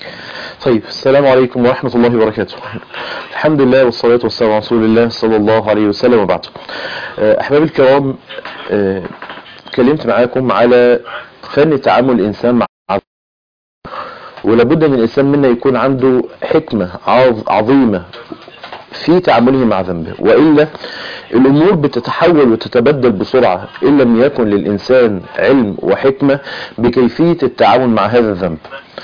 طيب السلام عليكم ورحمة الله وبركاته الحمد لله والصلاة والسلام على رسول الله صلى الله عليه وسلم وبعد آه، أحبابي الكرام آه، اتكلمت معاكم على فن تعامل الإنسان مع ولابد من الإنسان منا يكون عنده حكمة عظ- عظيمة في تعامله مع ذنبه وإلا الأمور بتتحول وتتبدل بسرعة إن لم يكن للإنسان علم وحكمة بكيفية التعامل مع هذا الذنب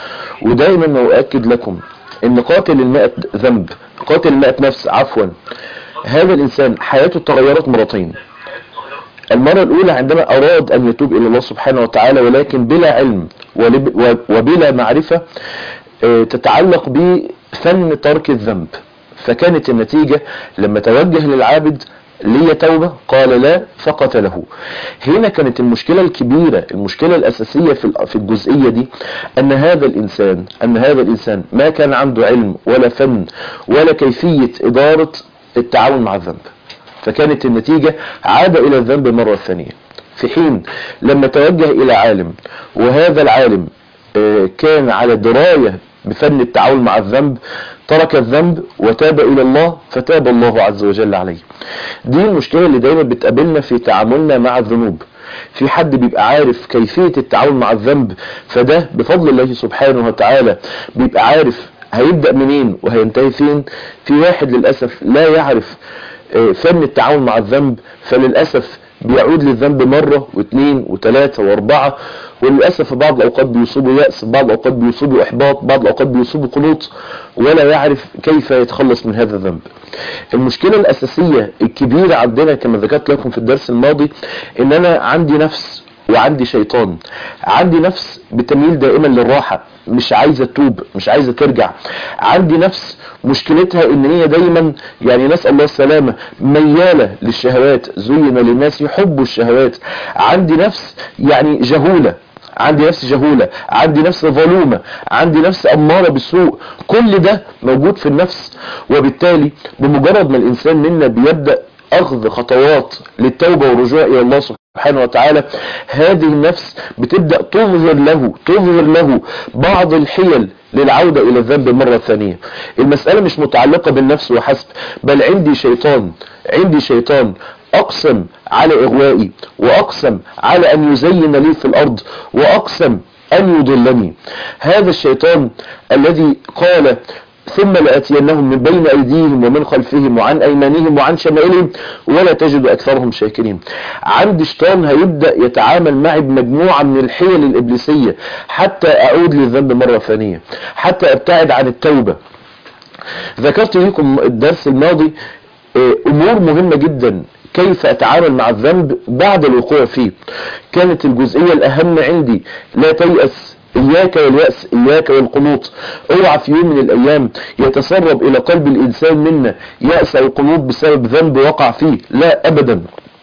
ودائما أؤكد لكم ان قاتل المئة ذنب قاتل المئة نفس عفوا هذا الانسان حياته تغيرت مرتين المرة الاولى عندما اراد ان يتوب الى الله سبحانه وتعالى ولكن بلا علم ولب- وبلا معرفة آه، تتعلق بفن ترك الذنب فكانت النتيجة لما توجه للعابد لي توبة قال لا فقتله هنا كانت المشكلة الكبيرة المشكلة الأساسية في ال- في الجزئية دي أن هذا الإنسان أن هذا الإنسان ما كان عنده علم ولا فن ولا كيفية إدارة التعامل مع الذنب فكانت النتيجة عاد إلى الذنب مرة ثانية في حين لما توجه إلى عالم وهذا العالم آه، كان على دراية بفن التعامل مع الذنب ترك الذنب وتاب إلى الله فتاب الله عز وجل عليه دي المشكلة اللي دايما بتقابلنا في تعاملنا مع الذنوب في حد بيبقى عارف كيفية التعامل مع الذنب فده بفضل الله سبحانه وتعالى بيبقى عارف هيبدأ منين وهينتهي فين في واحد للأسف لا يعرف آه، فن التعامل مع الذنب فللأسف بيعود للذنب مرة واثنين وثلاثة واربعة وللأسف في بعض الأوقات بيصيبه يأس في بعض الأوقات بيصيبه إحباط بعض الأوقات بيصيبه قنوط ولا يعرف كيف يتخلص من هذا الذنب المشكلة الأساسية الكبيرة عندنا كما ذكرت لكم في الدرس الماضي إن أنا عندي نفس وعندي شيطان عندي نفس بتميل دائما للراحة مش عايزة تتوب مش عايزة ترجع عندي نفس مشكلتها ان هي دايما يعني نسأل الله السلامة ميالة للشهوات زين للناس يحبوا الشهوات عندي نفس يعني جهولة عندي نفس جهولة عندي نفس ظلومة عندي نفس أمارة بالسوء كل ده موجود في النفس وبالتالي بمجرد ما الإنسان منا بيبدأ أخذ خطوات للتوبة والرجوع إلى الله سبحانه وتعالى هذه النفس بتبدأ تظهر له تظهر له بعض الحيل للعودة إلى الذنب مرة ثانية المسألة مش متعلقة بالنفس وحسب بل عندي شيطان عندي شيطان أقسم على إغوائي وأقسم على أن يزين لي في الأرض وأقسم أن يضلني هذا الشيطان الذي قال ثم لأتينهم من بين أيديهم ومن خلفهم وعن أيمانهم وعن شمائلهم ولا تجد أكثرهم شاكرين عندي شيطان هيبدأ يتعامل معي بمجموعة من الحيل الإبليسية حتى أعود للذنب مرة ثانية حتى أبتعد عن التوبة ذكرت لكم الدرس الماضي آه، أمور مهمة جدا كيف أتعامل مع الذنب بعد الوقوع فيه كانت الجزئية الأهم عندي لا تيأس إياك واليأس إياك والقنوط اوعى في يوم من الأيام يتسرب إلى قلب الإنسان منا يأس أو قنوط بسبب ذنب وقع فيه لا أبدا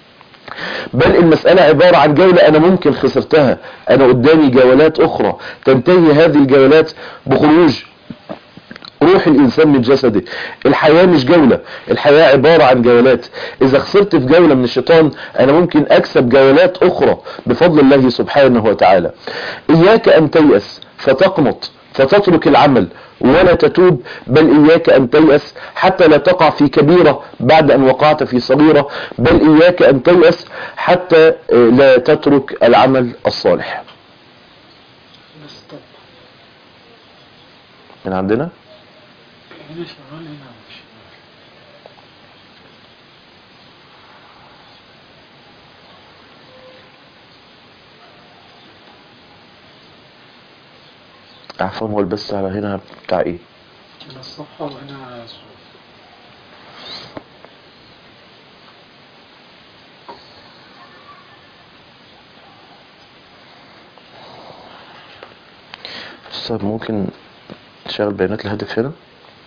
بل المسألة عبارة عن جولة أنا ممكن خسرتها أنا قدامي جولات أخرى تنتهي هذه الجولات بخروج روح الإنسان من جسده الحياة مش جولة الحياة عبارة عن جولات إذا خسرت في جولة من الشيطان أنا ممكن أكسب جولات أخرى بفضل الله سبحانه وتعالى إياك أن تيأس فتقنط فتترك العمل ولا تتوب بل إياك أن تيأس حتى لا تقع في كبيرة بعد أن وقعت في صغيرة بل إياك أن تيأس حتى آه، لا تترك العمل الصالح بس طب من عندنا هنا شغال هنا مش شغال عفوا هو بس على هنا بتاع ايه هنا الصفحة وهنا صوت أستاذ ممكن تشغل بيانات الهدف هنا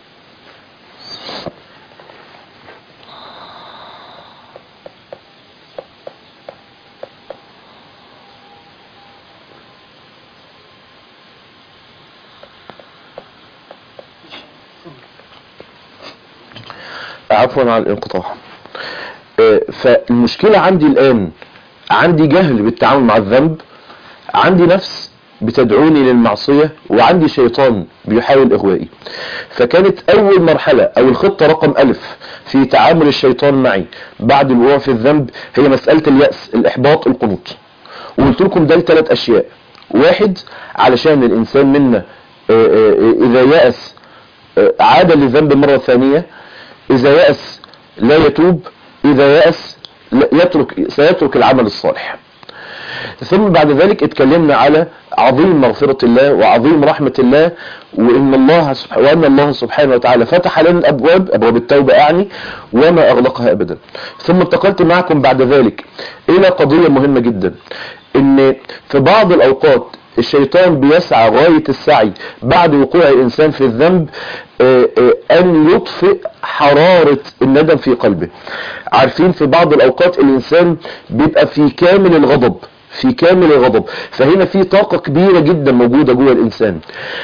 عفوا على الانقطاع آه، فالمشكلة عندي الآن عندي جهل بالتعامل مع الذنب عندي نفس بتدعوني للمعصية وعندي شيطان بيحاول إغوائي فكانت أول مرحلة أو الخطة رقم ألف في تعامل الشيطان معي بعد الوقوع في الذنب هي مسألة اليأس الإحباط القنوط وقلت لكم ده ثلاث أشياء واحد علشان الإنسان منا آه، آه، إذا يأس آه، عاد للذنب مرة ثانية إذا يأس لا يتوب إذا يأس لا- يترك سيترك العمل الصالح ثم بعد ذلك اتكلمنا على عظيم مغفرة الله وعظيم رحمة الله وإن الله سبحانه وأن الله سبحانه وتعالى فتح لنا الأبواب أبواب التوبة أعني وما أغلقها أبدا ثم انتقلت معكم بعد ذلك إلى قضية مهمة جدا إن في بعض الأوقات الشيطان بيسعى غاية السعي بعد وقوع الإنسان في الذنب آه، آه، أن يطفئ حرارة الندم في قلبه عارفين في بعض الأوقات الإنسان بيبقى في كامل الغضب في كامل الغضب فهنا في طاقة كبيرة جدا موجودة جوه الإنسان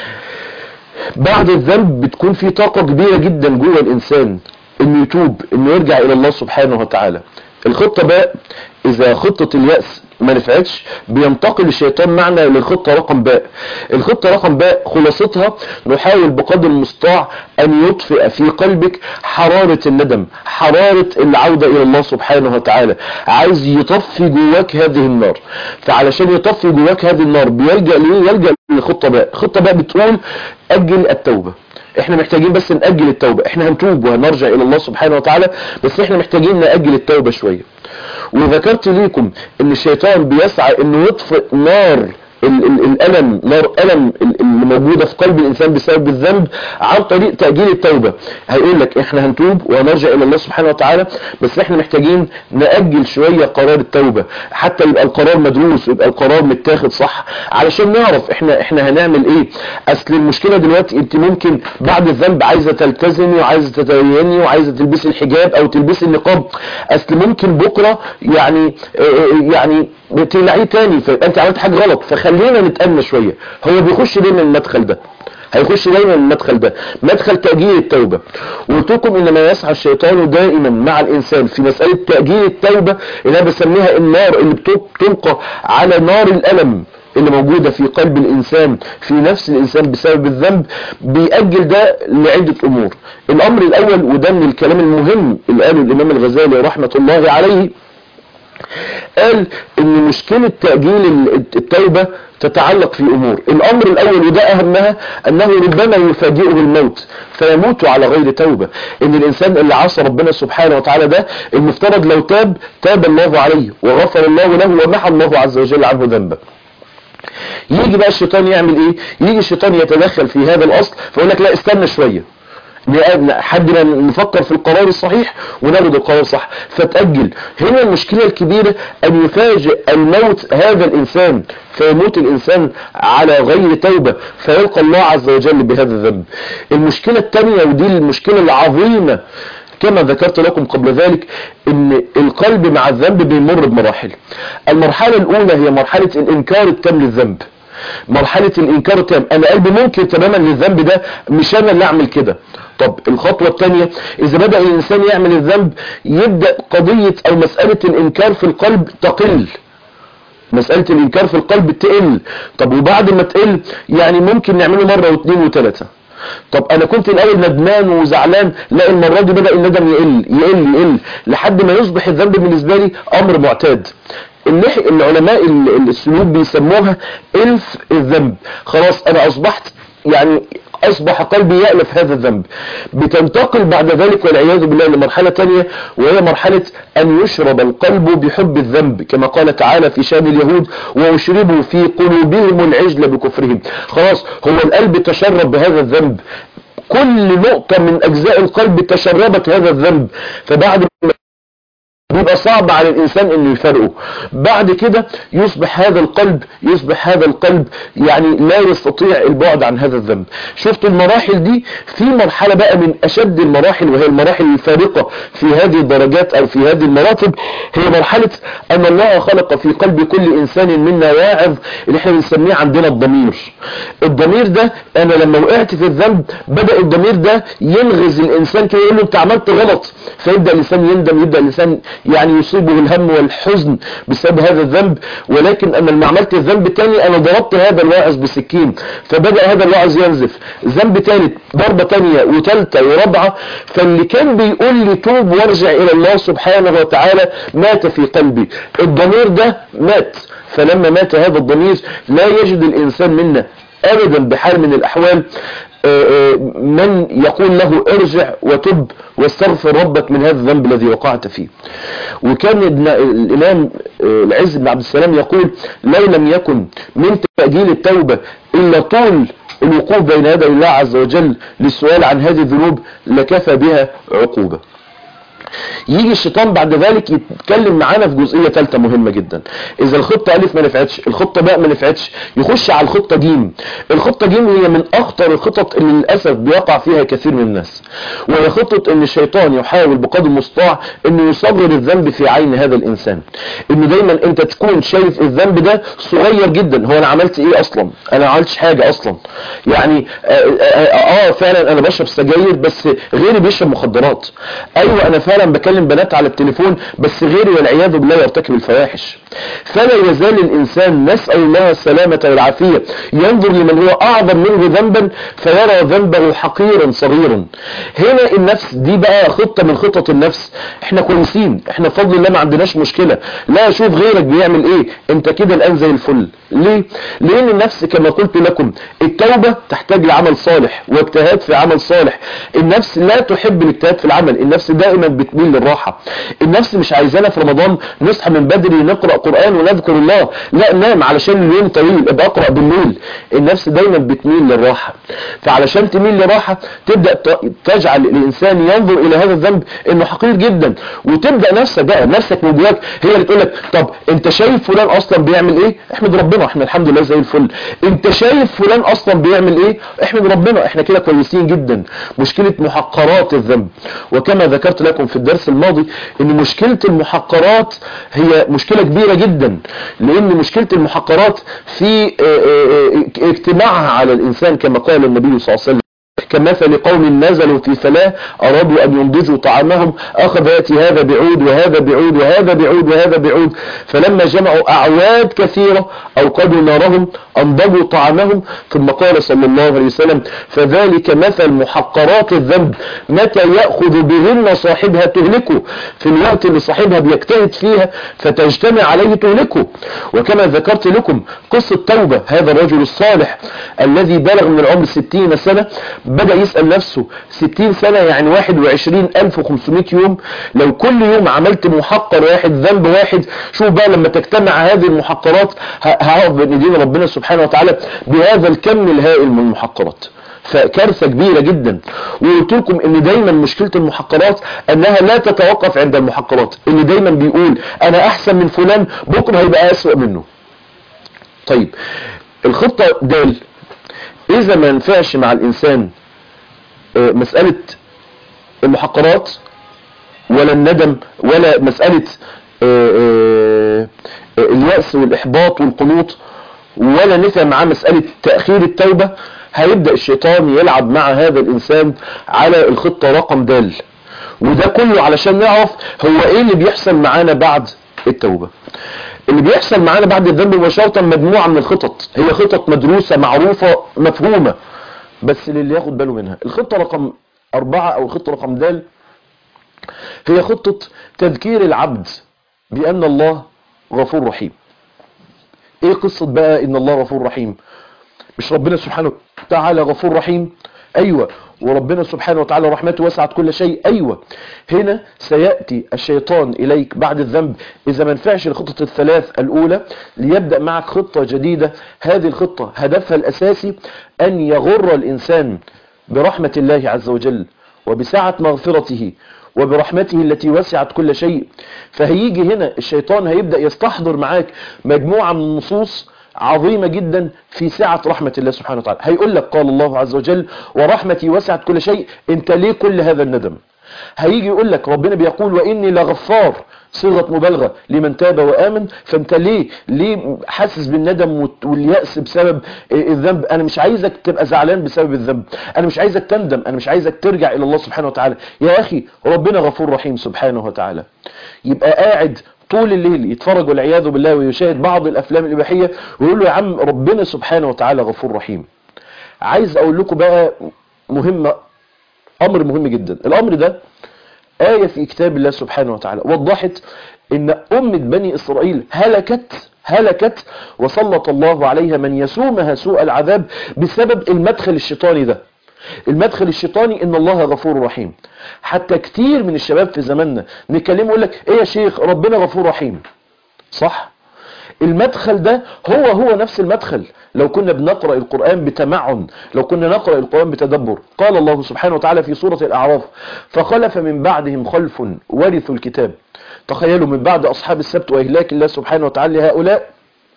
بعد الذنب بتكون في طاقة كبيرة جدا جوه الإنسان إنه يتوب إنه يرجع إلى الله سبحانه وتعالى الخطة بقى إذا خطة اليأس ما نفعتش بينتقل الشيطان معنا للخطة رقم باء الخطة رقم باء خلاصتها نحاول بقدر المستطاع أن يطفئ في قلبك حرارة الندم حرارة العودة إلى الله سبحانه وتعالى عايز يطفي جواك هذه النار فعلشان يطفي جواك هذه النار بيلجأ ليه يلجأ للخطة باء الخطة باء بتقول أجل التوبة احنا محتاجين بس نأجل التوبة احنا هنتوب وهنرجع الى الله سبحانه وتعالى بس احنا محتاجين نأجل التوبة شوية وذكرت ليكم ان الشيطان بيسعى انه يطفئ نار ال- ال- الألم نار ألم ال- اللي موجودة في قلب الإنسان بسبب الذنب عن طريق تأجيل التوبة هيقول لك احنا هنتوب وهنرجع إلى الله سبحانه وتعالى بس احنا محتاجين نأجل شوية قرار التوبة حتى يبقى القرار مدروس ويبقى القرار متاخد صح علشان نعرف احنا احنا هنعمل ايه اصل المشكلة دلوقتي انت ممكن بعد الذنب عايزة تلتزمي وعايزة تتديني وعايزة تلبسي الحجاب او تلبسي النقاب اصل ممكن بكرة يعني اه، يعني تقلعيه تاني فيبقى انت عملت حاجة غلط فخلينا نتأنى شوية هو بيخش ليه من المدخل ده هيخش دايما المدخل ده مدخل تأجيل التوبة وقلت لكم انما يسعى الشيطان دائما مع الانسان في مسألة تأجيل التوبة اللي انا بسميها النار اللي بتلقى على نار الألم اللي موجودة في قلب الإنسان في نفس الإنسان بسبب الذنب بيأجل ده لعدة أمور الأمر الأول وده من الكلام المهم اللي قاله الإمام الغزالي رحمة الله عليه قال ان مشكلة تأجيل التوبة تتعلق في امور الامر الاول وده اهمها انه ربما يفاجئه الموت فيموت على غير توبة ان الانسان اللي عصى ربنا سبحانه وتعالى ده المفترض لو تاب تاب الله عليه وغفر الله له ومحى الله عز وجل عنه ذنبه يجي بقى الشيطان يعمل ايه يجي الشيطان يتدخل في هذا الاصل فيقول لك لا استنى شوية حد ما نفكر في القرار الصحيح وناخد القرار صح فتأجل هنا المشكلة الكبيرة أن يفاجئ الموت هذا الإنسان فيموت الإنسان على غير توبة فيلقى الله عز وجل بهذا الذنب المشكلة الثانية ودي المشكلة العظيمة كما ذكرت لكم قبل ذلك ان القلب مع الذنب بيمر بمراحل المرحلة الاولى هي مرحلة الانكار التام للذنب مرحلة الانكار التام انا قلبي ممكن تماما للذنب ده مش انا اللي اعمل كده طب الخطوة الثانية اذا بدأ الانسان يعمل الذنب يبدأ قضية او مسألة الانكار في القلب تقل مسألة الانكار في القلب تقل طب وبعد ما تقل يعني ممكن نعمله مرة واثنين وثلاثة طب انا كنت الاول ندمان وزعلان لا المرة دي بدأ الندم يقل يقل يقل لحد ما يصبح الذنب بالنسبة لي امر معتاد العلماء السلوك بيسموها الف الذنب خلاص انا اصبحت يعني اصبح قلبي يألف هذا الذنب بتنتقل بعد ذلك والعياذ بالله لمرحلة تانية وهي مرحلة ان يشرب القلب بحب الذنب كما قال تعالى في شان اليهود واشربوا في قلوبهم العجل بكفرهم خلاص هو القلب تشرب بهذا الذنب كل نقطة من اجزاء القلب تشربت هذا الذنب فبعد بيبقى صعب على الانسان انه يفرقه بعد كده يصبح هذا القلب يصبح هذا القلب يعني لا يستطيع البعد عن هذا الذنب شفت المراحل دي في مرحلة بقى من اشد المراحل وهي المراحل الفارقة في هذه الدرجات او في هذه المراتب هي مرحلة ان الله خلق في قلب كل انسان منا واعظ اللي احنا بنسميه عندنا الضمير الضمير ده انا لما وقعت في الذنب بدأ الضمير ده ينغز الانسان كده يقول له انت عملت غلط فيبدأ الانسان يندم يبدأ الانسان يعني يصيبه الهم والحزن بسبب هذا الذنب ولكن انا لما عملت الذنب تاني انا ضربت هذا الواعظ بسكين فبدأ هذا الواعظ ينزف ذنب تالت ضربة تانية وتالتة ورابعة فاللي كان بيقول لي توب وارجع الى الله سبحانه وتعالى مات في قلبي الضمير ده مات فلما مات هذا الضمير لا يجد الانسان منا ابدا بحال من الاحوال من يقول له ارجع وتب واستغفر ربك من هذا الذنب الذي وقعت فيه وكان الامام العز بن عبد السلام يقول لو لم يكن من تأجيل التوبة الا طول الوقوف بين يدي الله عز وجل للسؤال عن هذه الذنوب لكفى بها عقوبة يجي الشيطان بعد ذلك يتكلم معانا في جزئيه ثالثه مهمه جدا اذا الخطه الف ما نفعتش الخطه باء ما نفعتش يخش على الخطه جيم الخطه جيم هي من اخطر الخطط اللي للاسف بيقع فيها كثير من الناس وهي خطه ان الشيطان يحاول بقدر المستطاع انه يصغر الذنب في عين هذا الانسان انه دايما انت تكون شايف الذنب ده صغير جدا هو انا عملت ايه اصلا انا ما عملتش حاجه اصلا يعني آه, آه, اه فعلا انا بشرب سجاير بس غيري بيشرب مخدرات ايوه انا فعلا بكلم بنات على التليفون بس غيري والعياذ بالله يرتكب الفواحش فلا يزال الانسان نسأل الله السلامة والعافية ينظر لمن هو اعظم منه ذنبا فيرى ذنبه حقيرا صغيرا هنا النفس دي بقى خطة من خطط النفس احنا كويسين احنا بفضل الله ما عندناش مشكلة لا شوف غيرك بيعمل ايه انت كده الان زي الفل ليه لان النفس كما قلت لكم التوبة تحتاج لعمل صالح واجتهاد في عمل صالح النفس لا تحب الاجتهاد في العمل النفس دائما بتميل للراحة النفس مش عايزانا في رمضان نصحى من بدري نقرأ قرآن ونذكر الله لا نام علشان اليوم طويل ابقى اقرأ بالليل النفس دايما بتميل للراحة فعلشان تميل للراحة تبدأ تجعل الانسان ينظر الى هذا الذنب انه حقير جدا وتبدأ نفسك بقى نفسك من جواك هي اللي تقول لك طب انت شايف فلان اصلا بيعمل ايه احمد ربنا احنا الحمد لله زي الفل انت شايف فلان اصلا بيعمل ايه احمد ربنا احنا كده كويسين جدا مشكلة محقرات الذنب وكما ذكرت لكم في الدرس الماضي ان مشكلة المحقرات هي مشكلة كبيرة جدا لان مشكلة المحقرات في اجتماعها على الانسان كما قال النبي صلى الله عليه وسلم كمثل قوم نزلوا في فلاة أرادوا أن ينضجوا طعامهم أخذ يأتي هذا بعود وهذا بعود وهذا بعود وهذا بعود فلما جمعوا أعواد كثيرة أوقدوا نارهم أنضجوا طعامهم ثم قال صلى الله عليه وسلم فذلك مثل محقرات الذنب متى يأخذ بهن صاحبها تهلكه في الوقت اللي صاحبها بيجتهد فيها فتجتمع عليه تهلكه وكما ذكرت لكم قصة توبة هذا الرجل الصالح الذي بلغ من العمر ستين سنة بدأ يسأل نفسه 60 سنة يعني 21500 يوم لو كل يوم عملت محقر واحد ذنب واحد شوف بقى لما تجتمع هذه المحقرات هقف بين ايدين ربنا سبحانه وتعالى بهذا الكم الهائل من المحقرات فكارثة كبيرة جدا وقلت لكم ان دايما مشكلة المحقرات انها لا تتوقف عند المحقرات اللي دايما بيقول انا احسن من فلان بكرة هيبقى اسوأ منه طيب الخطة دال اذا ما ينفعش مع الانسان مسألة المحقرات ولا الندم ولا مسألة اليأس والإحباط والقنوط ولا نفع معاه مسألة تأخير التوبة هيبدأ الشيطان يلعب مع هذا الإنسان على الخطة رقم دال وده كله علشان نعرف هو ايه اللي بيحصل معانا بعد التوبة اللي بيحصل معانا بعد الذنب مباشرة مجموعة من الخطط هي خطط مدروسة معروفة مفهومة بس للي ياخد باله منها الخطة رقم أربعة أو الخطة رقم دال هي خطة تذكير العبد بأن الله غفور رحيم ايه قصة بقى ان الله غفور رحيم مش ربنا سبحانه وتعالى غفور رحيم ايوه وربنا سبحانه وتعالى رحمته وسعت كل شيء ايوه هنا سيأتي الشيطان اليك بعد الذنب اذا ما نفعش الخطة الثلاث الاولى ليبدأ معك خطة جديدة هذه الخطة هدفها الاساسي ان يغر الانسان برحمة الله عز وجل وبسعة مغفرته وبرحمته التي وسعت كل شيء فهيجي هنا الشيطان هيبدأ يستحضر معاك مجموعة من النصوص عظيمة جدا في سعة رحمة الله سبحانه وتعالى هيقول لك قال الله عز وجل ورحمتي وسعت كل شيء انت ليه كل هذا الندم هيجي يقول لك ربنا بيقول وإني لغفار صيغة مبالغة لمن تاب وآمن فانت ليه ليه حاسس بالندم والت- واليأس بسبب الذنب انا مش عايزك تبقى زعلان بسبب الذنب انا مش عايزك تندم انا مش عايزك ترجع الى الله سبحانه وتعالى يا اخي ربنا غفور رحيم سبحانه وتعالى يبقى قاعد طول الليل يتفرج والعياذ بالله ويشاهد بعض الافلام الاباحيه ويقول له يا عم ربنا سبحانه وتعالى غفور رحيم عايز اقول لكم بقى مهمه امر مهم جدا الامر ده آية في كتاب الله سبحانه وتعالى وضحت ان أمة بني إسرائيل هلكت هلكت وسلط الله عليها من يسومها سوء العذاب بسبب المدخل الشيطاني ده المدخل الشيطاني ان الله غفور رحيم حتى كتير من الشباب في زماننا نكلمه يقول لك ايه يا شيخ ربنا غفور رحيم صح المدخل ده هو هو نفس المدخل لو كنا بنقرأ القرآن بتمعن لو كنا نقرأ القرآن بتدبر قال الله سبحانه وتعالى في سورة الأعراف فخلف من بعدهم خلف ورثوا الكتاب تخيلوا من بعد أصحاب السبت وإهلاك الله سبحانه وتعالى لهؤلاء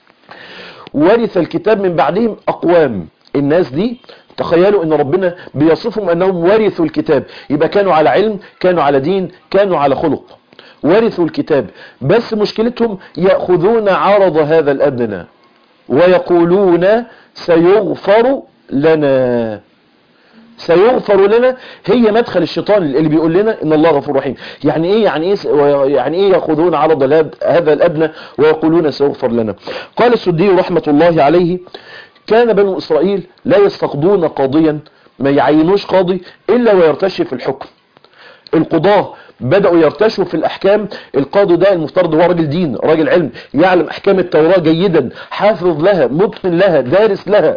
ورث الكتاب من بعدهم أقوام الناس دي تخيلوا ان ربنا بيصفهم انهم ورثوا الكتاب يبقى كانوا على علم كانوا على دين كانوا على خلق ورثوا الكتاب بس مشكلتهم يأخذون عرض هذا الأدنى ويقولون سيغفر لنا سيغفر لنا هي مدخل الشيطان اللي بيقول لنا ان الله غفور رحيم يعني ايه يعني ايه يعني ايه ياخذون عرض الأد- هذا الادنى ويقولون سيغفر لنا قال السدي رحمه الله عليه كان بنو اسرائيل لا يستقضون قاضيا ما يعينوش قاضي الا ويرتشي في الحكم القضاة بدأوا يرتشوا في الأحكام القاضي ده المفترض هو راجل دين راجل علم يعلم أحكام التوراة جيدا حافظ لها متقن لها دارس لها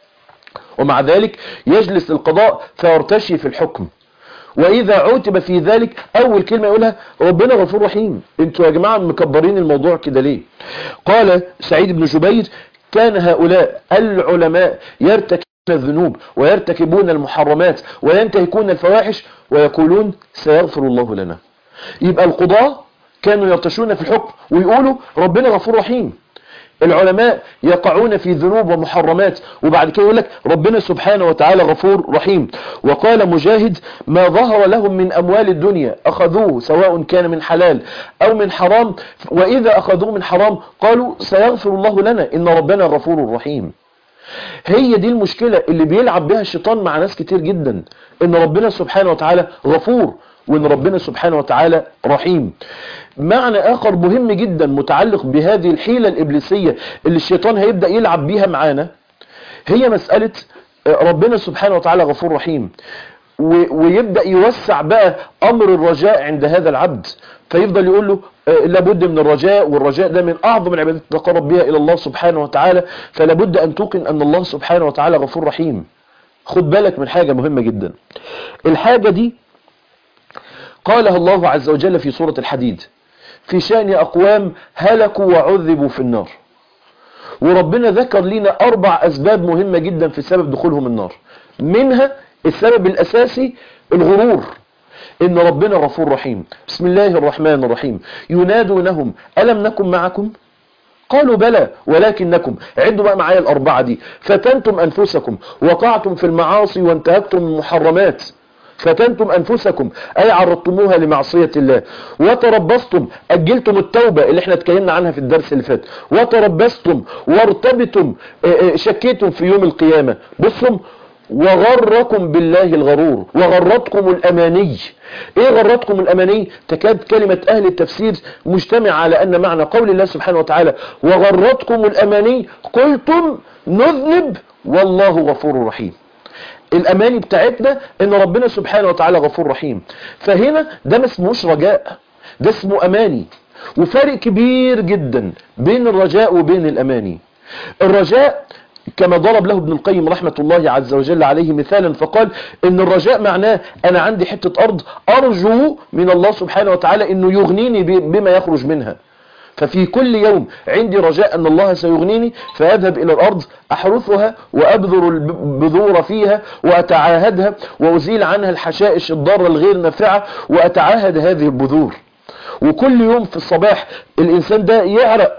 ومع ذلك يجلس القضاء فيرتشي في الحكم وإذا عوتب في ذلك أول كلمة يقولها ربنا غفور رحيم انتوا يا جماعة مكبرين الموضوع كده ليه قال سعيد بن جبير كان هؤلاء العلماء يرتكبون الذنوب ويرتكبون المحرمات وينتهكون الفواحش ويقولون سيغفر الله لنا يبقى القضاة كانوا يرتشون في الحكم ويقولوا ربنا غفور رحيم العلماء يقعون في ذنوب ومحرمات وبعد كده يقول لك ربنا سبحانه وتعالى غفور رحيم وقال مجاهد ما ظهر لهم من أموال الدنيا أخذوه سواء كان من حلال أو من حرام وإذا أخذوه من حرام قالوا سيغفر الله لنا إن ربنا غفور رحيم هي دي المشكلة اللي بيلعب بها الشيطان مع ناس كتير جدا ان ربنا سبحانه وتعالى غفور وان ربنا سبحانه وتعالى رحيم معنى اخر مهم جدا متعلق بهذه الحيلة الابليسية اللي الشيطان هيبدأ يلعب بيها معانا هي مسألة ربنا سبحانه وتعالى غفور رحيم و- ويبدأ يوسع بقى أمر الرجاء عند هذا العبد فيفضل يقول له آه، لابد من الرجاء والرجاء ده من أعظم العبادات تقرب بها إلى الله سبحانه وتعالى فلابد أن توقن أن الله سبحانه وتعالى غفور رحيم خد بالك من حاجة مهمة جدا الحاجة دي قالها الله عز وجل في سورة الحديد في شأن أقوام هلكوا وعذبوا في النار وربنا ذكر لنا أربع أسباب مهمة جدا في سبب دخولهم النار منها السبب الأساسي الغرور إن ربنا غفور رحيم بسم الله الرحمن الرحيم ينادونهم ألم نكن معكم قالوا بلى ولكنكم عدوا بقى معايا الأربعة دي فتنتم أنفسكم وقعتم في المعاصي وانتهكتم المحرمات فتنتم أنفسكم أي عرضتموها لمعصية الله وتربصتم أجلتم التوبة اللي احنا اتكلمنا عنها في الدرس اللي فات وتربصتم وارتبتم اه، اه، شكيتم في يوم القيامة بصوا وغركم بالله الغرور وغرتكم الأماني ايه غرتكم الأماني تكاد كلمة أهل التفسير مجتمع على أن معنى قول الله سبحانه وتعالى وغرتكم الأماني قلتم نذنب والله غفور رحيم الاماني بتاعتنا ان ربنا سبحانه وتعالى غفور رحيم فهنا ده ما اسمهوش رجاء ده اسمه اماني وفرق كبير جدا بين الرجاء وبين الاماني الرجاء كما ضرب له ابن القيم رحمة الله عز وجل عليه مثالا فقال ان الرجاء معناه انا عندي حتة ارض ارجو من الله سبحانه وتعالى انه يغنيني ب- بما يخرج منها ففي كل يوم عندي رجاء أن الله سيغنيني فأذهب إلى الأرض أحرثها وأبذر البذور فيها وأتعاهدها وأزيل عنها الحشائش الضارة الغير نافعة وأتعاهد هذه البذور وكل يوم في الصباح الإنسان ده يعرق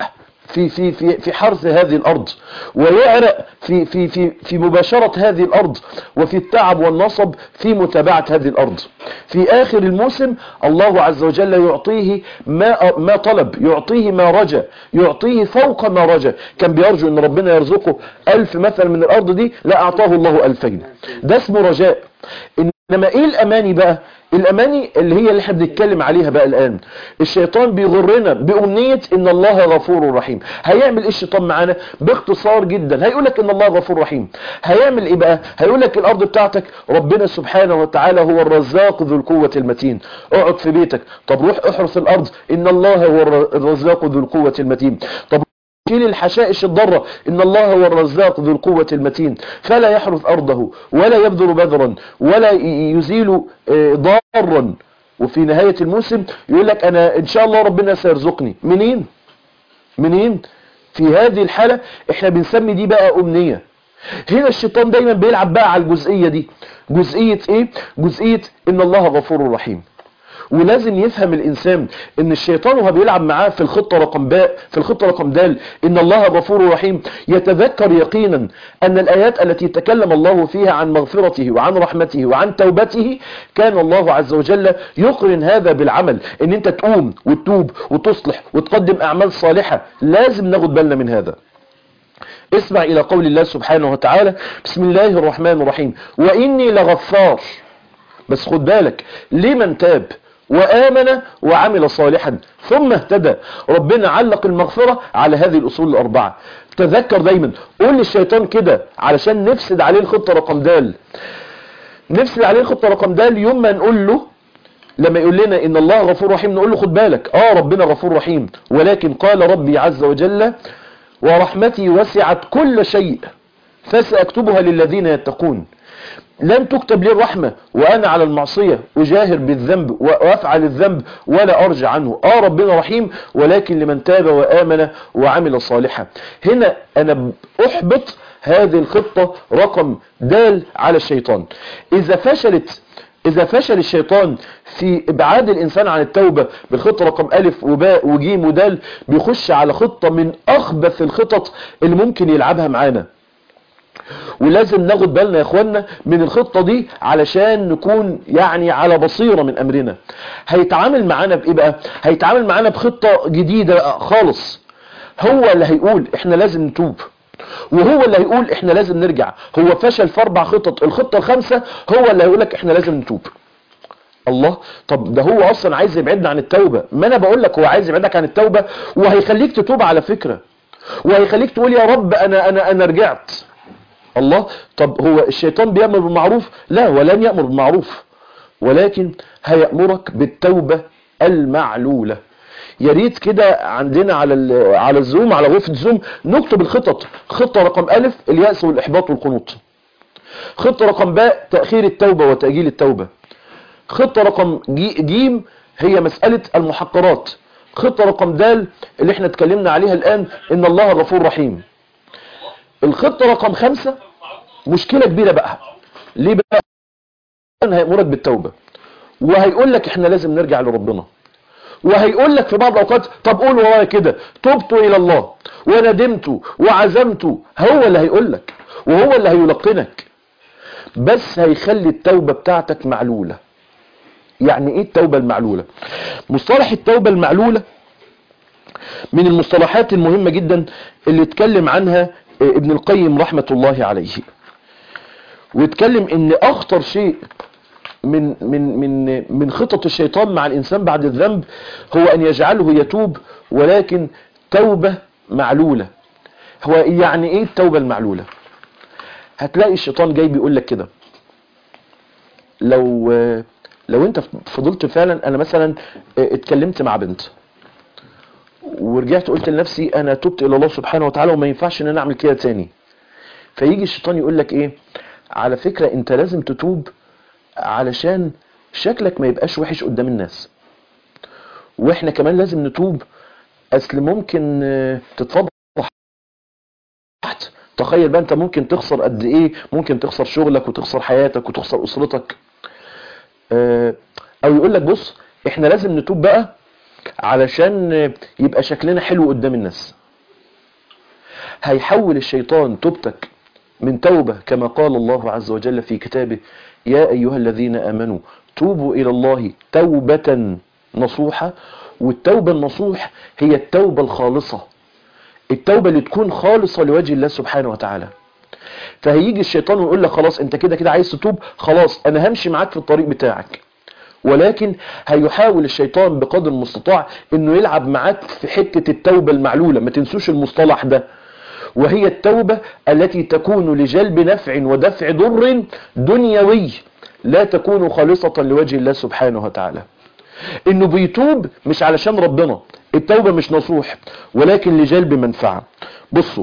في في في في حرث هذه الارض ويعرق في في في في مباشره هذه الارض وفي التعب والنصب في متابعه هذه الارض في اخر الموسم الله عز وجل يعطيه ما ما طلب يعطيه ما رجا يعطيه فوق ما رجا كان بيرجو ان ربنا يرزقه ألف مثلا من الارض دي لا اعطاه الله ألفين ده اسمه رجاء انما ايه الاماني بقى الاماني اللي هي اللي احنا بنتكلم عليها بقى الان الشيطان بيغرنا بامنيه ان الله غفور رحيم هيعمل ايه الشيطان معانا باختصار جدا هيقول لك ان الله غفور رحيم هيعمل ايه بقى هيقول لك الارض بتاعتك ربنا سبحانه وتعالى هو الرزاق ذو القوه المتين اقعد في بيتك طب روح احرث الارض ان الله هو الرزاق ذو القوه المتين طب شيل الحشائش الضرة إن الله هو الرزاق ذو القوة المتين فلا يحرث أرضه ولا يبذر بذرا ولا يزيل ضارا وفي نهاية الموسم يقول لك أنا إن شاء الله ربنا سيرزقني منين منين في هذه الحالة احنا بنسمي دي بقى أمنية هنا الشيطان دايما بيلعب بقى على الجزئية دي جزئية ايه جزئية ان الله غفور رحيم ولازم يفهم الانسان ان الشيطان وهو بيلعب معاه في الخطه رقم باء في الخطه رقم دال ان الله غفور رحيم يتذكر يقينا ان الايات التي تكلم الله فيها عن مغفرته وعن رحمته وعن توبته كان الله عز وجل يقرن هذا بالعمل ان انت تقوم وتتوب وتصلح وتقدم اعمال صالحه لازم ناخد بالنا من هذا اسمع الى قول الله سبحانه وتعالى بسم الله الرحمن الرحيم واني لغفار بس خد بالك لمن تاب وآمن وعمل صالحا ثم اهتدى ربنا علق المغفرة على هذه الأصول الأربعة تذكر دايما قول للشيطان كده علشان نفسد عليه الخطة رقم دال نفسد عليه الخطة رقم دال يوم ما نقول له لما يقول لنا ان الله غفور رحيم نقول له خد بالك اه ربنا غفور رحيم ولكن قال ربي عز وجل ورحمتي وسعت كل شيء فسأكتبها للذين يتقون لن تكتب لي الرحمة وأنا على المعصية أجاهر بالذنب وأفعل الذنب ولا أرجع عنه آه ربنا رحيم ولكن لمن تاب وآمن وعمل صالحا هنا أنا أحبط هذه الخطة رقم دال على الشيطان إذا فشلت إذا فشل الشيطان في إبعاد الإنسان عن التوبة بالخطة رقم ألف وباء وجيم ودال بيخش على خطة من أخبث الخطط اللي ممكن يلعبها معانا ولازم ناخد بالنا يا اخوانا من الخطة دي علشان نكون يعني على بصيرة من امرنا هيتعامل معانا بايه بقى هيتعامل معانا بخطة جديدة خالص هو اللي هيقول احنا لازم نتوب وهو اللي هيقول احنا لازم نرجع هو فشل في اربع خطط الخطة الخامسة هو اللي هيقول لك احنا لازم نتوب الله طب ده هو اصلا عايز يبعدنا عن التوبة ما انا بقول لك هو عايز يبعدك عن التوبة وهيخليك تتوب على فكرة وهيخليك تقول يا رب انا انا انا رجعت الله طب هو الشيطان بيأمر بالمعروف لا ولن يأمر بالمعروف ولكن هيأمرك بالتوبة المعلولة يا ريت كده عندنا على على الزوم على غرفة الزوم نكتب الخطط خطة رقم ألف اليأس والإحباط والقنوط خطة رقم باء تأخير التوبة وتأجيل التوبة خطة رقم جيم هي مسألة المحقرات خطة رقم دال اللي احنا اتكلمنا عليها الآن إن الله غفور رحيم الخطة رقم خمسة مشكلة كبيرة بقى ليه بقى هيأمرك بالتوبة وهيقول لك احنا لازم نرجع لربنا وهيقول لك في بعض الاوقات طب قول ورايا كده تبت الى الله وندمت وعزمت هو اللي هيقول لك وهو اللي هيلقنك بس هيخلي التوبة بتاعتك معلولة يعني ايه التوبة المعلولة مصطلح التوبة المعلولة من المصطلحات المهمة جدا اللي اتكلم عنها ابن القيم رحمة الله عليه ويتكلم ان اخطر شيء من من من من خطط الشيطان مع الانسان بعد الذنب هو ان يجعله يتوب ولكن توبة معلولة هو يعني ايه التوبة المعلولة هتلاقي الشيطان جاي بيقول لك كده لو لو انت فضلت فعلا انا مثلا اتكلمت مع بنت ورجعت قلت لنفسي انا تبت الى الله سبحانه وتعالى وما ينفعش ان انا اعمل كده تاني فيجي الشيطان يقول لك ايه على فكرة انت لازم تتوب علشان شكلك ما يبقاش وحش قدام الناس واحنا كمان لازم نتوب اصل ممكن تتفضح تخيل بقى انت ممكن تخسر قد ايه ممكن تخسر شغلك وتخسر حياتك وتخسر اسرتك او يقول لك بص احنا لازم نتوب بقى علشان يبقى شكلنا حلو قدام الناس هيحول الشيطان توبتك من توبة كما قال الله عز وجل في كتابه يا أيها الذين آمنوا توبوا إلى الله توبة نصوحة والتوبة النصوح هي التوبة الخالصة التوبة اللي تكون خالصة لوجه الله سبحانه وتعالى فهيجي الشيطان ويقول لك خلاص انت كده كده عايز تتوب خلاص انا همشي معاك في الطريق بتاعك ولكن هيحاول الشيطان بقدر المستطاع انه يلعب معاك في حتة التوبة المعلولة ما تنسوش المصطلح ده وهي التوبة التي تكون لجلب نفع ودفع ضر دنيوي لا تكون خالصة لوجه الله سبحانه وتعالى انه بيتوب مش علشان ربنا التوبة مش نصوح ولكن لجلب منفعة بصوا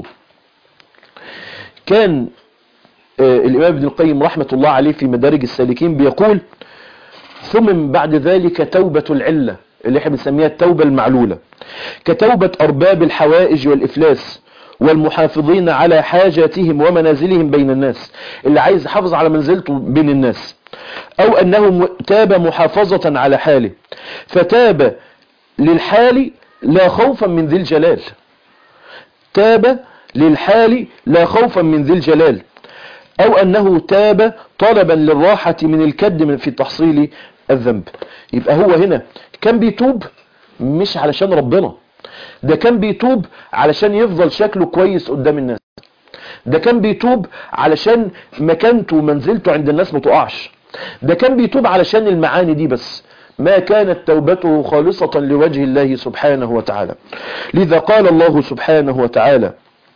كان آه، الامام ابن القيم رحمة الله عليه في مدارج السالكين بيقول ثم من بعد ذلك توبة العلة اللي احنا بنسميها التوبة المعلولة كتوبة أرباب الحوائج والإفلاس والمحافظين على حاجاتهم ومنازلهم بين الناس اللي عايز يحافظ على منزلته بين الناس أو أنه م- تاب محافظة على حاله فتاب للحال لا خوفا من ذي الجلال تاب للحال لا خوفا من ذي الجلال أو أنه تاب طلبا للراحة من الكد من في تحصيل الذنب يبقى هو هنا كان بيتوب مش علشان ربنا ده كان بيتوب علشان يفضل شكله كويس قدام الناس ده كان بيتوب علشان مكانته ومنزلته عند الناس ما تقعش ده كان بيتوب علشان المعاني دي بس ما كانت توبته خالصة لوجه الله سبحانه وتعالى لذا قال الله سبحانه وتعالى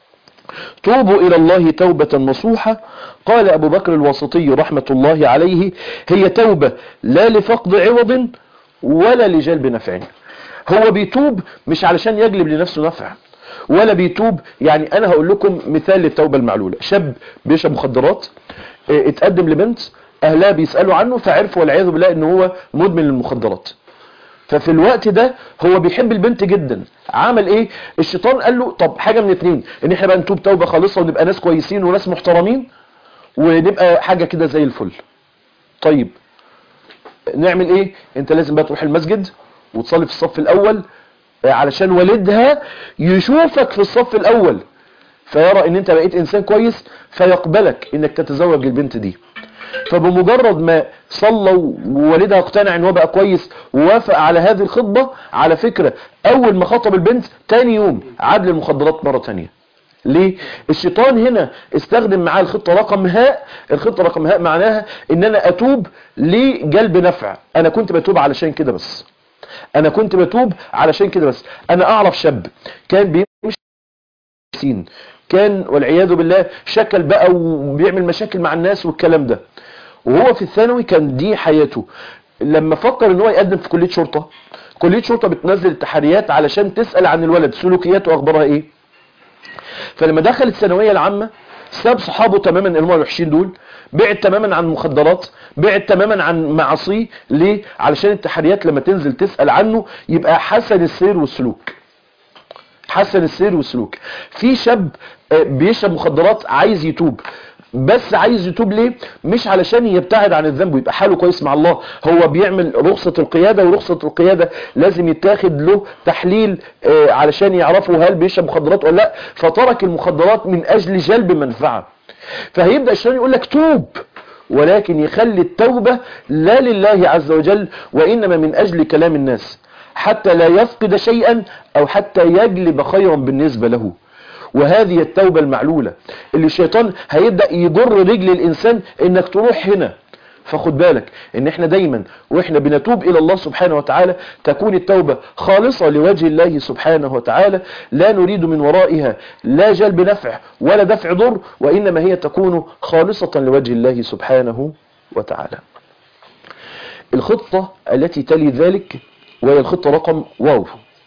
توبوا إلى الله توبة نصوحة قال أبو بكر الوسطي رحمة الله عليه هي توبة لا لفقد عوض ولا لجلب نفع هو بيتوب مش علشان يجلب لنفسه نفع ولا بيتوب يعني أنا هقول لكم مثال للتوبة المعلولة شاب بيشرب مخدرات اه، اتقدم لبنت أهلها بيسألوا عنه فعرفوا والعياذ بالله إن هو مدمن للمخدرات ففي الوقت ده هو بيحب البنت جدا عمل ايه الشيطان قال له طب حاجة من اتنين ان احنا بقى نتوب توبة خالصة ونبقى ناس كويسين وناس محترمين ونبقى حاجة كده زي الفل طيب نعمل ايه انت لازم بقى تروح المسجد وتصلي في الصف الاول آه، علشان والدها يشوفك في الصف الاول فيرى ان انت بقيت انسان كويس فيقبلك انك تتزوج البنت دي فبمجرد ما صلى ووالدها اقتنع ان هو بقى كويس ووافق على هذه الخطبة على فكرة اول ما خطب البنت تاني يوم عاد للمخدرات مرة تانية ليه الشيطان هنا استخدم معاه الخطة رقم هاء الخطة رقم هاء معناها ان انا اتوب لجلب نفع انا كنت بتوب علشان كده بس انا كنت بتوب علشان كده بس انا اعرف شاب كان بيمشي سين كان والعياذ بالله شكل بقى وبيعمل مشاكل مع الناس والكلام ده وهو في الثانوي كان دي حياته لما فكر ان هو يقدم في كلية شرطة كلية شرطة بتنزل التحريات علشان تسأل عن الولد سلوكياته واخبارها ايه فلما دخل الثانوية العامة ساب صحابه تماما اللي هم الوحشين دول بعد تماما عن المخدرات بعد تماما عن معاصيه ليه علشان التحريات لما تنزل تسأل عنه يبقى حسن السير والسلوك حسن السير والسلوك في شاب آه، بيشرب مخدرات عايز يتوب بس عايز يتوب ليه مش علشان يبتعد عن الذنب ويبقى حاله كويس مع الله هو بيعمل رخصة القيادة ورخصة القيادة لازم يتاخد له تحليل آه، علشان يعرفوا هل بيشرب مخدرات ولا لا فترك المخدرات من اجل جلب منفعة فهيبدأ الشيطان يقول لك توب ولكن يخلي التوبة لا لله عز وجل وإنما من أجل كلام الناس حتى لا يفقد شيئا أو حتى يجلب خيرا بالنسبة له وهذه التوبة المعلولة اللي الشيطان هيبدأ يجر رجل الإنسان إنك تروح هنا فخد بالك ان احنا دايما واحنا بنتوب الى الله سبحانه وتعالى تكون التوبة خالصة لوجه الله سبحانه وتعالى لا نريد من ورائها لا جلب نفع ولا دفع ضر وانما هي تكون خالصة لوجه الله سبحانه وتعالى الخطة التي تلي ذلك وهي الخطة رقم واو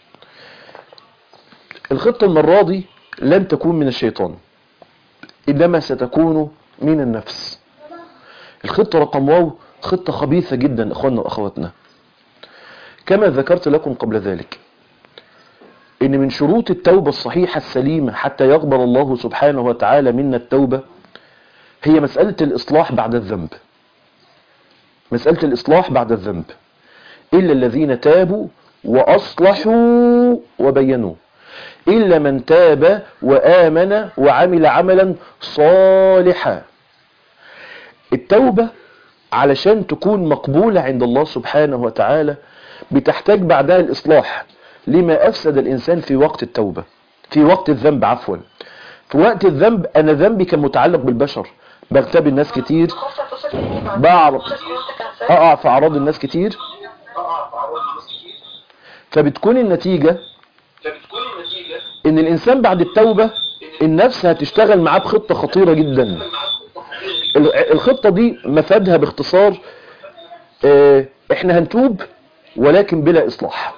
الخطة المرة دي لن تكون من الشيطان إنما ستكون من النفس الخطة رقم واو خطة خبيثة جدا أخواننا وأخواتنا كما ذكرت لكم قبل ذلك إن من شروط التوبة الصحيحة السليمة حتى يقبل الله سبحانه وتعالى منا التوبة هي مسألة الإصلاح بعد الذنب مسألة الإصلاح بعد الذنب إلا الذين تابوا وأصلحوا وبينوا إلا من تاب وآمن وعمل عملا صالحا التوبة علشان تكون مقبولة عند الله سبحانه وتعالى بتحتاج بعدها الإصلاح لما أفسد الإنسان في وقت التوبة في وقت الذنب عفوا في وقت الذنب أنا ذنبي كان متعلق بالبشر بغتاب الناس كتير بعرف أقع في أعراض الناس كتير فبتكون النتيجة ان الانسان بعد التوبة النفس هتشتغل معاه بخطة خطيرة جدا ال- الخطة دي مفادها باختصار آه، احنا هنتوب ولكن بلا اصلاح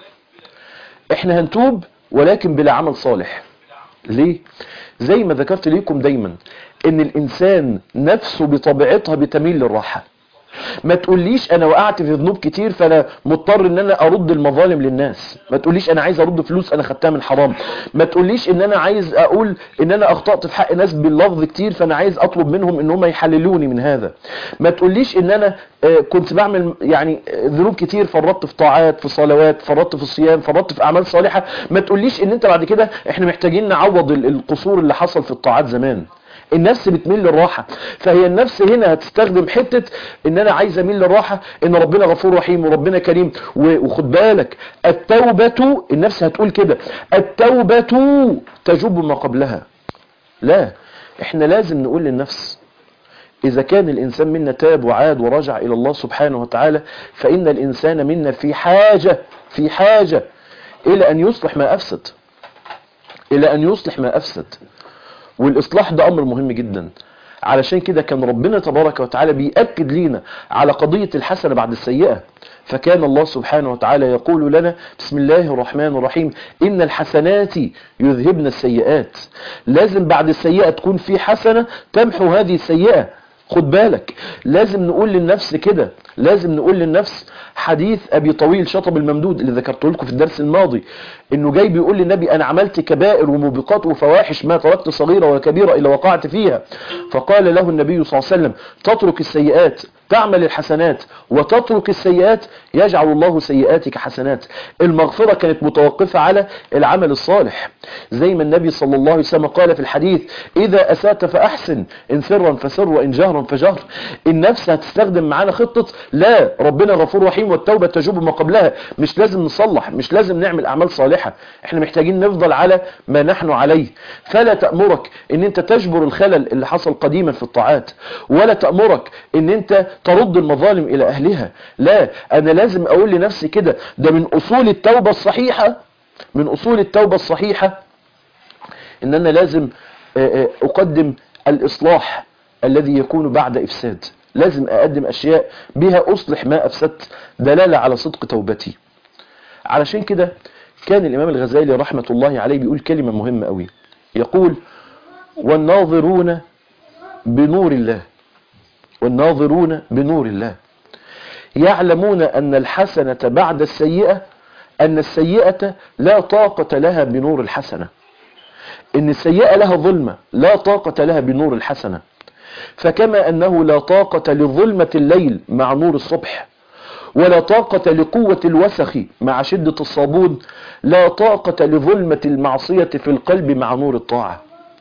احنا هنتوب ولكن بلا عمل صالح ليه زي ما ذكرت ليكم دايما ان الانسان نفسه بطبيعتها بتميل للراحة ما تقوليش انا وقعت في ذنوب كتير فانا مضطر ان انا ارد المظالم للناس ما تقوليش انا عايز ارد فلوس انا خدتها من حرام ما تقوليش ان انا عايز اقول ان انا اخطأت في حق ناس باللفظ كتير فانا عايز اطلب منهم ان هم يحللوني من هذا ما تقوليش ان انا آه، كنت بعمل يعني آه، ذنوب كتير فرطت في طاعات في صلوات فرطت في الصيام فرطت في اعمال صالحة ما تقوليش ان انت بعد كده احنا محتاجين نعوض ال- القصور اللي حصل في الطاعات زمان النفس بتميل للراحة فهي النفس هنا هتستخدم حتة ان انا عايز اميل للراحة ان ربنا غفور رحيم وربنا كريم و- وخد بالك التوبة النفس هتقول كده التوبة تجب ما قبلها لا احنا لازم نقول للنفس إذا كان الإنسان منا تاب وعاد ورجع إلى الله سبحانه وتعالى فإن الإنسان منا في حاجة في حاجة إلى أن يصلح ما أفسد إلى أن يصلح ما أفسد والإصلاح ده أمر مهم جدا علشان كده كان ربنا تبارك وتعالى بيأكد لينا على قضية الحسنة بعد السيئة فكان الله سبحانه وتعالى يقول لنا بسم الله الرحمن الرحيم إن الحسنات يذهبن السيئات لازم بعد السيئة تكون في حسنة تمحو هذه السيئة خد بالك لازم نقول للنفس كده لازم نقول للنفس حديث ابي طويل شطب الممدود اللي ذكرته لكم في الدرس الماضي انه جاي بيقول للنبي انا عملت كبائر وموبقات وفواحش ما تركت صغيرة ولا كبيرة الا وقعت فيها فقال له النبي صلى الله عليه وسلم تترك السيئات تعمل الحسنات وتترك السيئات يجعل الله سيئاتك حسنات المغفرة كانت متوقفة على العمل الصالح زي ما النبي صلى الله عليه وسلم قال في الحديث إذا أسأت فأحسن إن سرا فسر وإن جهرا فجهر النفس هتستخدم معانا خطة لا ربنا غفور رحيم والتوبة تجوب ما قبلها مش لازم نصلح مش لازم نعمل أعمال صالحة احنا محتاجين نفضل على ما نحن عليه فلا تأمرك ان انت تجبر الخلل اللي حصل قديما في الطاعات ولا تأمرك ان انت ترد المظالم الى اهلها لا انا لازم اقول لنفسي كده ده من اصول التوبة الصحيحة من اصول التوبة الصحيحة ان انا لازم آه، آه، اقدم الاصلاح الذي يكون بعد افساد لازم اقدم اشياء بها اصلح ما افسدت دلالة على صدق توبتي علشان كده كان الامام الغزالي رحمة الله عليه بيقول كلمة مهمة قوي يقول والناظرون بنور الله والناظرون بنور الله يعلمون أن الحسنة بعد السيئة أن السيئة لا طاقة لها بنور الحسنة إن السيئة لها ظلمة لا طاقة لها بنور الحسنة فكما أنه لا طاقة لظلمة الليل مع نور الصبح ولا طاقة لقوة الوسخ مع شدة الصابون لا طاقة لظلمة المعصية في القلب مع نور الطاعة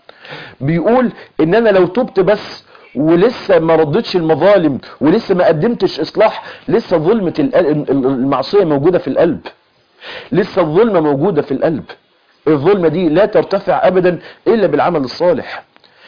بيقول ان انا لو تبت بس ولسه ما ردتش المظالم ولسه ما قدمتش اصلاح لسه ظلمة القل- المعصية موجودة في القلب لسه الظلمة موجودة في القلب الظلمة دي لا ترتفع ابدا الا بالعمل الصالح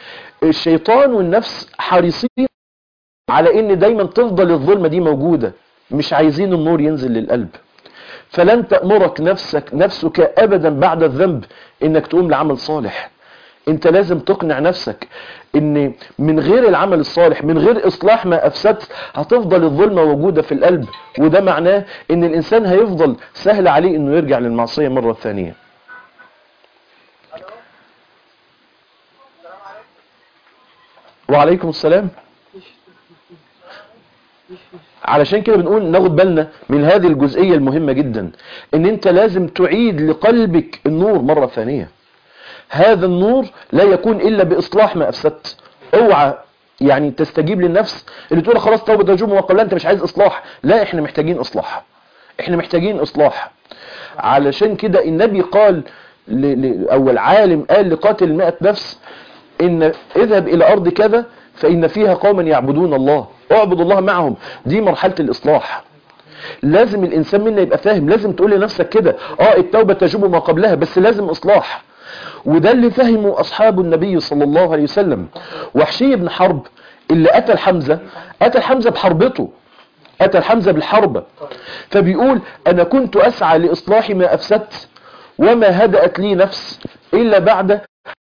الشيطان والنفس حريصين على ان دايما تفضل الظلمة دي موجودة مش عايزين النور ينزل للقلب فلن تأمرك نفسك نفسك ابدا بعد الذنب انك تقوم لعمل صالح انت لازم تقنع نفسك ان من غير العمل الصالح من غير اصلاح ما افسدت هتفضل الظلمة موجودة في القلب وده معناه ان الانسان هيفضل سهل عليه انه يرجع للمعصية مرة ثانية وعليكم السلام علشان كده بنقول ناخد بالنا من هذه الجزئية المهمة جدا ان انت لازم تعيد لقلبك النور مرة ثانية هذا النور لا يكون الا باصلاح ما افسدت اوعى يعني تستجيب للنفس اللي تقول خلاص توبة تجوب وقال انت مش عايز اصلاح لا احنا محتاجين اصلاح احنا محتاجين اصلاح علشان كده النبي قال ل... ل... او العالم قال لقاتل مئة نفس ان اذهب الى ارض كذا فان فيها قوما يعبدون الله اعبد الله معهم دي مرحلة الاصلاح لازم الانسان منا يبقى فاهم لازم تقول لنفسك كده اه التوبة تجوب ما قبلها بس لازم اصلاح وده اللي فهمه اصحاب النبي صلى الله عليه وسلم وحشي بن حرب اللي قتل حمزة قتل حمزة بحربته قتل حمزة بالحربة فبيقول انا كنت اسعى لاصلاح ما افسدت وما هدأت لي نفس الا بعد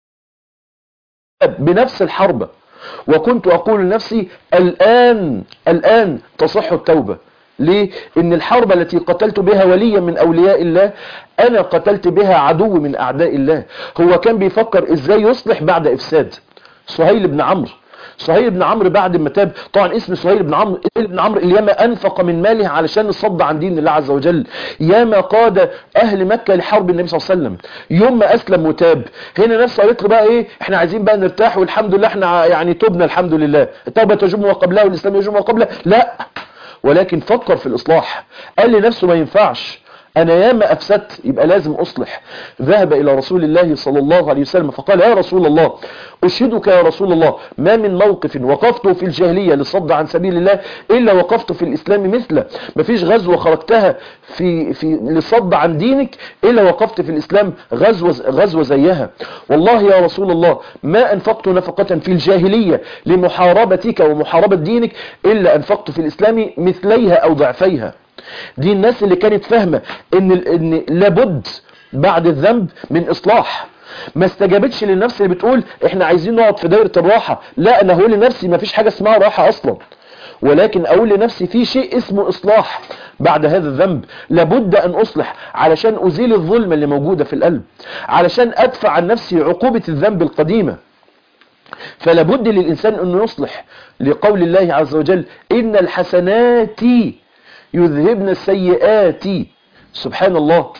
بنفس الحربة وكنت اقول لنفسي الان الان تصح التوبة ليه ان الحرب التي قتلت بها وليا من اولياء الله انا قتلت بها عدو من اعداء الله هو كان بيفكر ازاي يصلح بعد افساد سهيل بن عمرو سهيل بن عمرو بعد ما تاب طبعا اسم سهيل بن عمرو سهيل بن عمرو الياما انفق من ماله علشان الصد عن دين الله عز وجل ياما قاد اهل مكه لحرب النبي صلى الله عليه وسلم يوم ما اسلم وتاب هنا نفسه قالت له بقى ايه احنا عايزين بقى نرتاح والحمد لله احنا يعني تبنا الحمد لله التوبه تجوب ما قبلها والاسلام يجوب ما قبلها لا ولكن فكر في الاصلاح قال لنفسه ما ينفعش انا ياما افسدت يبقى لازم اصلح ذهب الى رسول الله صلى الله عليه وسلم فقال يا رسول الله اشهدك يا رسول الله ما من موقف وقفت في الجاهلية للصد عن سبيل الله الا وقفت في الاسلام مثله مفيش غزوة خرجتها في في للصد عن دينك الا وقفت في الاسلام غزوة غزوة زيها والله يا رسول الله ما انفقت نفقة في الجاهلية لمحاربتك ومحاربة دينك الا انفقت في الاسلام مثليها او ضعفيها دي الناس اللي كانت فاهمة ان, إن لابد بعد الذنب من اصلاح ما استجابتش للنفس اللي بتقول احنا عايزين نقعد في دايرة الراحة لا انا هقول لنفسي ما فيش حاجة اسمها راحة اصلا ولكن اقول لنفسي في شيء اسمه اصلاح بعد هذا الذنب لابد ان اصلح علشان ازيل الظلمة اللي موجودة في القلب علشان ادفع عن نفسي عقوبة الذنب القديمة فلابد للانسان انه يصلح لقول الله عز وجل ان الحسنات يذهبن السيئات سبحان الله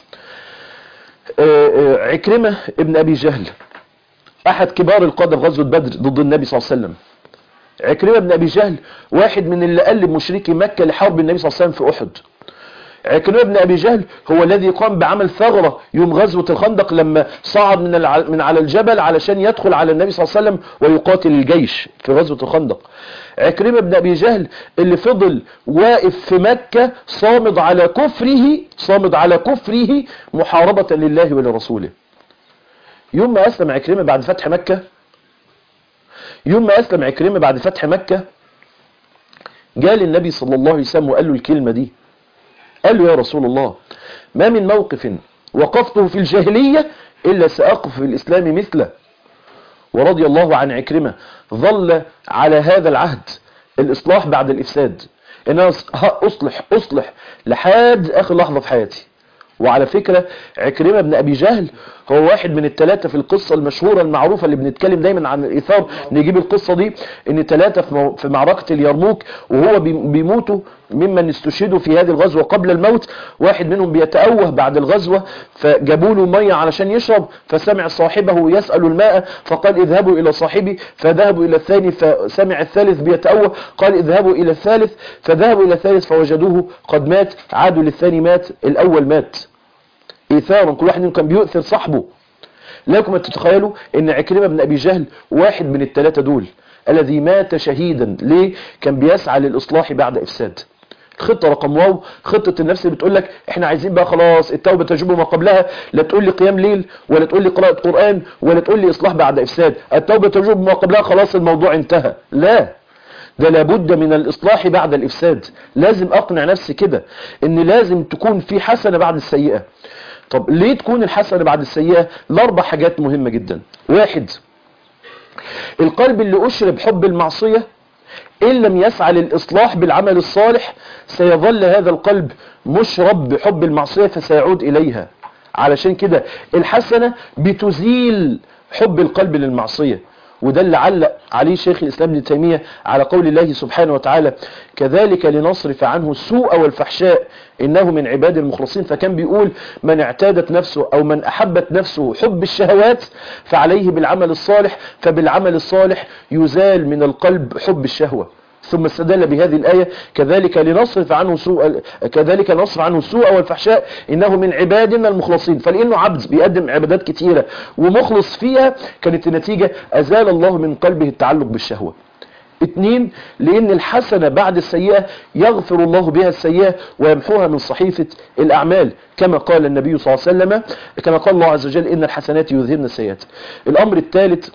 عكرمة ابن أبي جهل أحد كبار القادة في غزوة بدر ضد النبي صلى الله عليه وسلم عكرمة ابن أبي جهل واحد من اللي قلب مشركي مكة لحرب النبي صلى الله عليه وسلم في أحد عكرمة بن أبي جهل هو الذي قام بعمل ثغرة يوم غزوة الخندق لما صعد من من على الجبل علشان يدخل على النبي صلى الله عليه وسلم ويقاتل الجيش في غزوة الخندق عكرمة بن أبي جهل اللي فضل واقف في مكة صامد على كفره صامد على كفره محاربة لله ولرسوله يوم ما أسلم عكرمة بعد فتح مكة يوم ما أسلم عكرمة بعد فتح مكة جاء النبي صلى الله عليه وسلم وقال له الكلمة دي قال له يا رسول الله ما من موقف وقفته في الجاهلية إلا سأقف في الإسلام مثله ورضي الله عن عكرمة ظل على هذا العهد الإصلاح بعد الإفساد إن أنا أصلح أصلح لحد آخر لحظة في حياتي وعلى فكرة عكرمة بن أبي جهل هو واحد من الثلاثة في القصة المشهورة المعروفة اللي بنتكلم دايما عن الإثار نجيب القصة دي ان ثلاثة في معركة اليرموك وهو بيموتوا ممن استشهدوا في هذه الغزوة قبل الموت واحد منهم بيتأوه بعد الغزوة فجابوا له مية علشان يشرب فسمع صاحبه يسأل الماء فقال اذهبوا إلى صاحبي فذهبوا إلى الثاني فسمع الثالث بيتأوه قال اذهبوا إلى الثالث فذهبوا إلى الثالث فوجدوه قد مات عادوا للثاني مات الأول مات إيثارا كل واحد منهم كان بيؤثر صاحبه لكم أن تتخيلوا أن عكرمة بن أبي جهل واحد من الثلاثة دول الذي مات شهيدا ليه كان بيسعى للإصلاح بعد إفساد خطة رقم واو خطة النفس اللي بتقول لك احنا عايزين بقى خلاص التوبة تجوب ما قبلها لا تقول لي قيام ليل ولا تقول لي قراءة قرآن ولا تقول لي إصلاح بعد إفساد التوبة تجوب ما قبلها خلاص الموضوع انتهى لا ده لابد من الإصلاح بعد الإفساد لازم أقنع نفسي كده ان لازم تكون في حسنة بعد السيئة طب ليه تكون الحسنة بعد السيئة لاربع حاجات مهمة جدا واحد القلب اللي أشرب حب المعصية إن لم يسعى للإصلاح بالعمل الصالح سيظل هذا القلب مشرب بحب المعصية فسيعود إليها علشان كده الحسنة بتزيل حب القلب للمعصية وده اللي علق عليه شيخ الإسلام ابن تيمية على قول الله سبحانه وتعالى كذلك لنصرف عنه السوء والفحشاء إنه من عباد المخلصين فكان بيقول من اعتادت نفسه أو من أحبت نفسه حب الشهوات فعليه بالعمل الصالح فبالعمل الصالح يزال من القلب حب الشهوة ثم استدل بهذه الآية كذلك لنصرف عنه سوء كذلك نصرف عنه السوء والفحشاء إنه من عبادنا المخلصين فلأنه عبد بيقدم عبادات كتيرة ومخلص فيها كانت النتيجة أزال الله من قلبه التعلق بالشهوة اتنين لان الحسنة بعد السيئة يغفر الله بها السيئة ويمحوها من صحيفة الاعمال كما قال النبي صلى الله عليه وسلم كما قال الله عز وجل ان الحسنات يذهبن السيئات الامر الثالث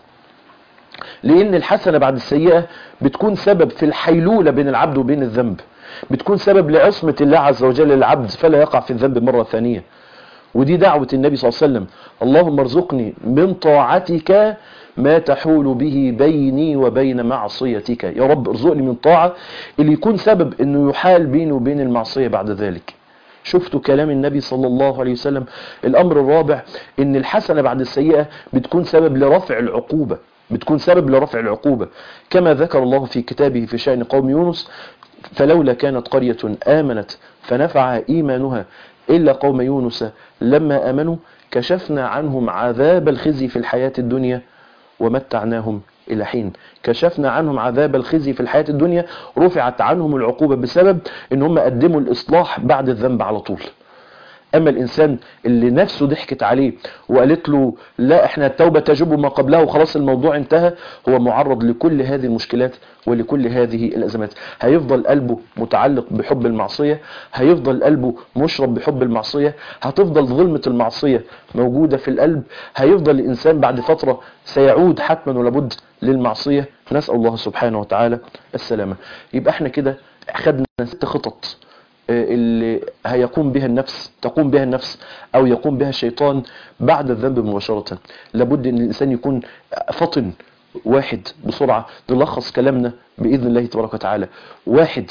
لان الحسنة بعد السيئة بتكون سبب في الحيلولة بين العبد وبين الذنب بتكون سبب لعصمة الله عز وجل للعبد فلا يقع في الذنب مرة ثانية ودي دعوة النبي صلى الله عليه وسلم اللهم ارزقني من طاعتك ما تحول به بيني وبين معصيتك يا رب ارزقني من طاعة اللي يكون سبب انه يحال بيني وبين المعصية بعد ذلك شفتوا كلام النبي صلى الله عليه وسلم الامر الرابع ان الحسنة بعد السيئة بتكون سبب لرفع العقوبة بتكون سبب لرفع العقوبة كما ذكر الله في كتابه في شأن قوم يونس فلولا كانت قرية آمنت فنفع إيمانها إلا قوم يونس لما آمنوا كشفنا عنهم عذاب الخزي في الحياة الدنيا ومتعناهم إلى حين كشفنا عنهم عذاب الخزي في الحياة الدنيا رفعت عنهم العقوبة بسبب ان هم قدموا الإصلاح بعد الذنب على طول أما الإنسان اللي نفسه ضحكت عليه وقالت له لا احنا التوبة تجب ما قبلها وخلاص الموضوع انتهى هو معرض لكل هذه المشكلات ولكل هذه الأزمات هيفضل قلبه متعلق بحب المعصية هيفضل قلبه مشرب بحب المعصية هتفضل ظلمة المعصية موجودة في القلب هيفضل الإنسان بعد فترة سيعود حتما ولابد للمعصية نسأل الله سبحانه وتعالى السلامة يبقى احنا كده خدنا ست خطط اللي هيقوم بها النفس تقوم بها النفس او يقوم بها الشيطان بعد الذنب مباشرة لابد ان الانسان يكون فطن واحد بسرعة نلخص كلامنا بإذن الله تبارك وتعالى واحد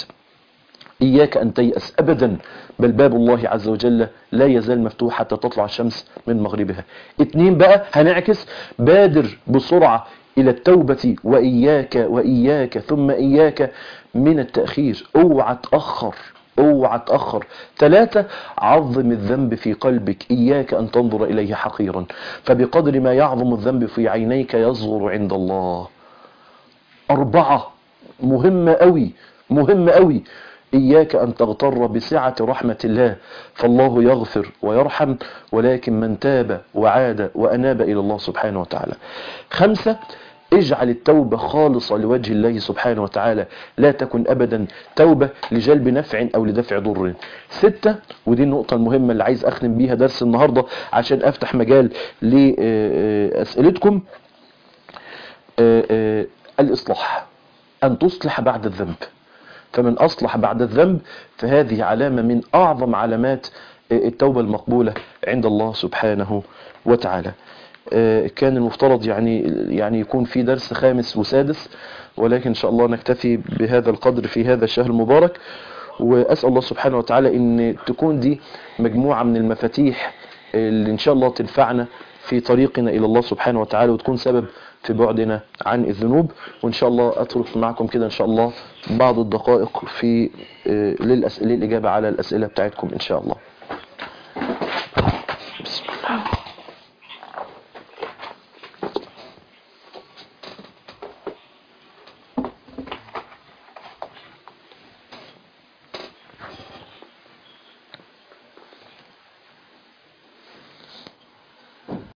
إياك أن تيأس أبدا بل باب الله عز وجل لا يزال مفتوح حتى تطلع الشمس من مغربها اتنين بقى هنعكس بادر بسرعة إلى التوبة وإياك وإياك ثم إياك من التأخير اوعى تأخر اوعى تأخر ثلاثة عظم الذنب في قلبك إياك أن تنظر إليه حقيرا فبقدر ما يعظم الذنب في عينيك يصغر عند الله أربعة مهمة أوي مهمة أوي إياك أن تغتر بسعة رحمة الله فالله يغفر ويرحم ولكن من تاب وعاد وأناب إلى الله سبحانه وتعالى خمسة اجعل التوبة خالصة لوجه الله سبحانه وتعالى لا تكن أبدا توبة لجلب نفع أو لدفع ضر ستة ودي النقطة المهمة اللي عايز أختم بيها درس النهاردة عشان أفتح مجال لأسئلتكم الإصلاح أن تصلح بعد الذنب فمن أصلح بعد الذنب فهذه علامة من أعظم علامات التوبة المقبولة عند الله سبحانه وتعالى كان المفترض يعني يعني يكون في درس خامس وسادس ولكن ان شاء الله نكتفي بهذا القدر في هذا الشهر المبارك واسال الله سبحانه وتعالى ان تكون دي مجموعه من المفاتيح اللي ان شاء الله تنفعنا في طريقنا الى الله سبحانه وتعالى وتكون سبب في بعدنا عن الذنوب وان شاء الله اترك معكم كده ان شاء الله بعض الدقائق في للاجابه على الاسئله بتاعتكم ان شاء الله